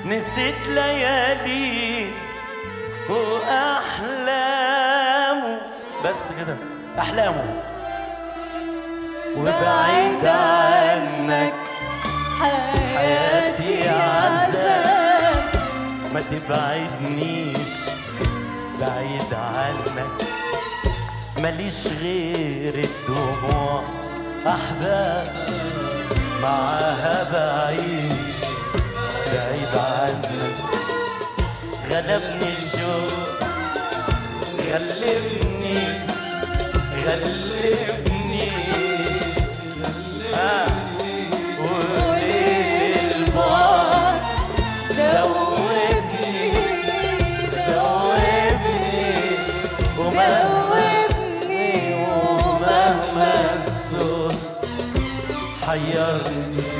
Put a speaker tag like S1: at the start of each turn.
S1: نسيت ليالي وأحلامه بس كده أحلامه وبعيد عنك حياتي عذاب ما تبعدنيش بعيد عنك ماليش غير الدموع أحباب معاها بعيش بعيد عنك غلبني الشوق غلبني غلبني آه. وليل البعد دوبني دوبني ومهما ومهما الصوت حيرني